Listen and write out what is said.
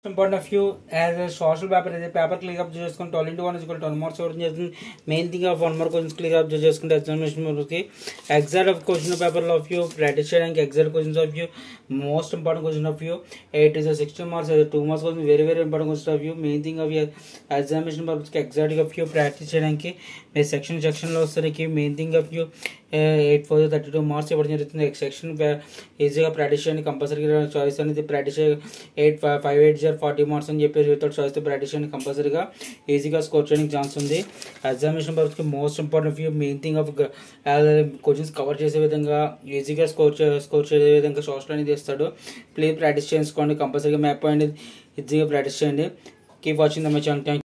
point of view as social paper అయితే paper click up చేసుకుని twelve into one equal twelve marks ఇవ్వడం చేస్తుంది main thing of one mark questions click up చేసుకుంటే examination పర్పస్కి exact of question పేపర్లో of view practice చేయడానికి exact questions of view most important question of view eight is sixty marks two marks కోసం very very important question of view main thing of examination పర్పస్కి ఎగ్జాక్ట్గా of view practice చేయడానికి మీరు section సెక్షన్లో వస్తానికి main thing of view eight four thirty two marks ఇవ్వడం జరుగుతుంది section ఈజీగా ప్రాక్టీస్ చేయండి కంపల్సరీగా చాయిస్ అనేది practice eight five eight zero forty marks అని చెప్పేసి వితౌట్ చాయిస్తో ప్రాక్టీస్ చేయండి కంపల్సరీగా ఈజీగా స్కోర్ చేయడానికి ఛాన్స్ ఉంది ఎగ్జామినేషన్ పర్పస్కి most important view main thing of questions cover చేసే విధంగా ఈజీగా స్కోర్ చే స్కోర్ చేసే విధంగా సోషల్ అనేది ఇస్తాడు ప్లీజ్ ప్రాక్టీస్ చేసుకోండి కంపల్సరీగా మ్యాప్ అనేది ఈజీగా ప్రాక్టీస్ చేయండి keep watching the my channel thank